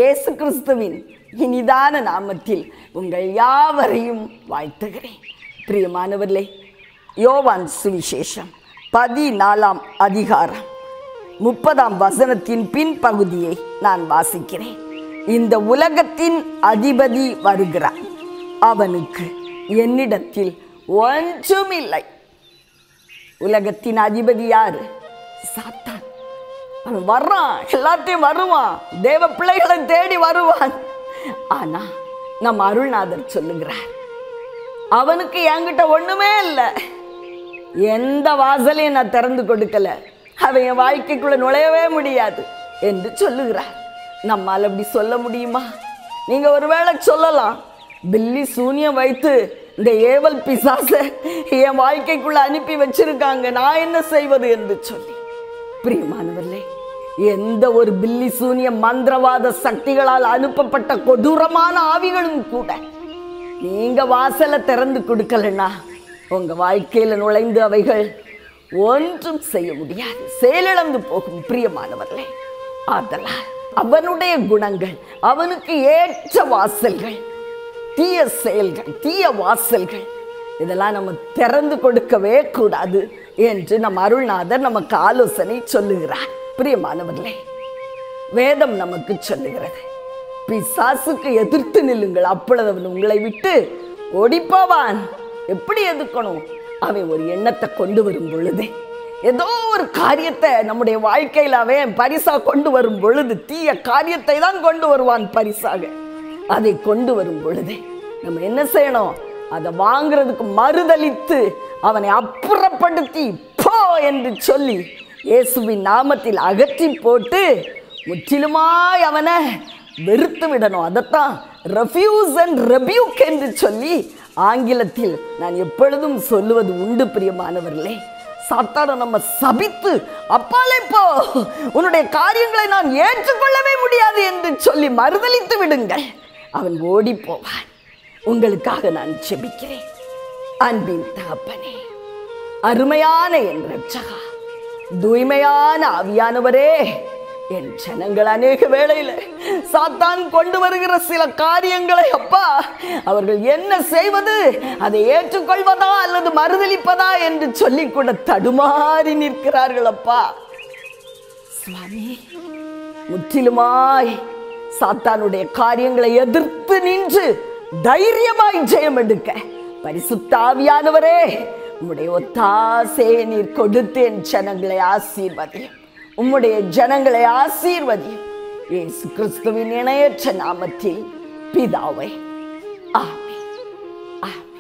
இயேசு கிறிஸ்துவின் இனிதான நாமத்தில் உங்கள் யாவரையும் வாழ்த்துகிறேன் பிரியமானவர்களே யோவான் சுவிசேஷம் பதினாலாம் அதிகாரம் முப்பதாம் வசனத்தின் பின்பகுதியை நான் வாசிக்கிறேன் இந்த உலகத்தின் அதிபதி வருகிறான் அவனுக்கு என்னிடத்தில் ஒன்றுமில்லை உலகத்தின் அதிபதி யாரு சாத்தான் அவன் வர்றான் எல்லாத்தையும் வருவான் தேவ பிள்ளைகளை தேடி வருவான் ஆனா நம்ம அருள்நாதர் சொல்லுகிறார் அவனுக்கு என்கிட்ட ஒண்ணுமே இல்லை எந்த வாசலையும் நான் திறந்து கொடுக்கல அவன் என் வாழ்க்கைக்குள்ள நுழையவே முடியாது என்று சொல்லுகிறார் நம்மால் அப்படி சொல்ல முடியுமா நீங்க ஒருவேளை சொல்லலாம் பில்லி சூனியம் வைத்து இந்த ஏவல் பிசாச என் வாழ்க்கைக்குள்ள அனுப்பி வச்சிருக்காங்க நான் என்ன செய்வது என்று சொல்லி பிரியமானவர்களே எந்த ஒரு பில்லி சூனிய மந்திரவாத சக்திகளால் அனுப்பப்பட்ட கொடூரமான ஆவிகளும் கூட நீங்க வாசலை திறந்து கொடுக்கலன்னா உங்க வாழ்க்கையில நுழைந்து அவைகள் ஒன்றும் செய்ய முடியாது செயலிழந்து போகும் பிரியமானவர்களே ஆதலால் அவனுடைய குணங்கள் அவனுக்கு ஏற்ற வாசல்கள் தீய செயல்கள் தீய வாசல்கள் இதெல்லாம் நம்ம திறந்து கொடுக்கவே கூடாது என்று நம் அருள்நாதர் நமக்கு ஆலோசனை சொல்லுகிறார் பிரியமானவர்களே வேதம் நமக்கு சொல்லுகிறது பிசாசுக்கு எதிர்த்து நில்லுங்கள் அப்பொழுது அவன் உங்களை விட்டு ஓடிப்போவான் எப்படி எதிர்க்கணும் அவன் ஒரு எண்ணத்தை கொண்டு வரும் பொழுது ஏதோ ஒரு காரியத்தை நம்முடைய வாழ்க்கையில் அவன் பரிசா கொண்டு வரும் பொழுது தீய காரியத்தை தான் கொண்டு வருவான் பரிசாக அதை கொண்டு வரும் பொழுது நம்ம என்ன செய்யணும் அதை வாங்குறதுக்கு மறுதலித்து அவனை அப்புறப்படுத்தி போ என்று சொல்லி இயேசுவின் நாமத்தில் அகற்றி போட்டு முற்றிலுமாய் அவனை வெறுத்து விடணும் அதைத்தான் ரெஃப்யூஸ் அண்ட் ரெபியூக் என்று சொல்லி ஆங்கிலத்தில் நான் எப்பொழுதும் சொல்லுவது உண்டு பிரியமானவர்களே சாத்தான நம்ம சபித்து அப்பாலே போ உன்னுடைய காரியங்களை நான் ஏற்றுக்கொள்ளவே முடியாது என்று சொல்லி மறுதலித்து விடுங்கள் அவன் ஓடி போவான் உங்களுக்காக நான் ஜெபிக்கிறேன் அன்பின் தகப்பனே அருமையான என் ரட்சகா தூய்மையான ஆவியானவரே என் ஜனங்கள் அநேக வேளையில சாத்தான் கொண்டு வருகிற சில காரியங்களை அப்பா அவர்கள் என்ன செய்வது அதை ஏற்றுக்கொள்வதா அல்லது மறுதலிப்பதா என்று சொல்லிக் கூட தடுமாறி நிற்கிறார்கள் அப்பா சுவாமி முற்றிலுமாய் சாத்தானுடைய காரியங்களை எதிர்த்து நின்று தைரியமாய் ஜெயம் எடுக்க பரிசுத்த ஆவியானவரே உம்முடைய ஒத்தாசையை நீர் கொடுத்து என் ஜனங்களை ஆசீர்வதியும் உம்முடைய ஜனங்களை ஆசீர்வதியும் இயேசு கிறிஸ்துவின் இணையற்ற நாமத்தில் பிதாவை ஆமென் ஆமென்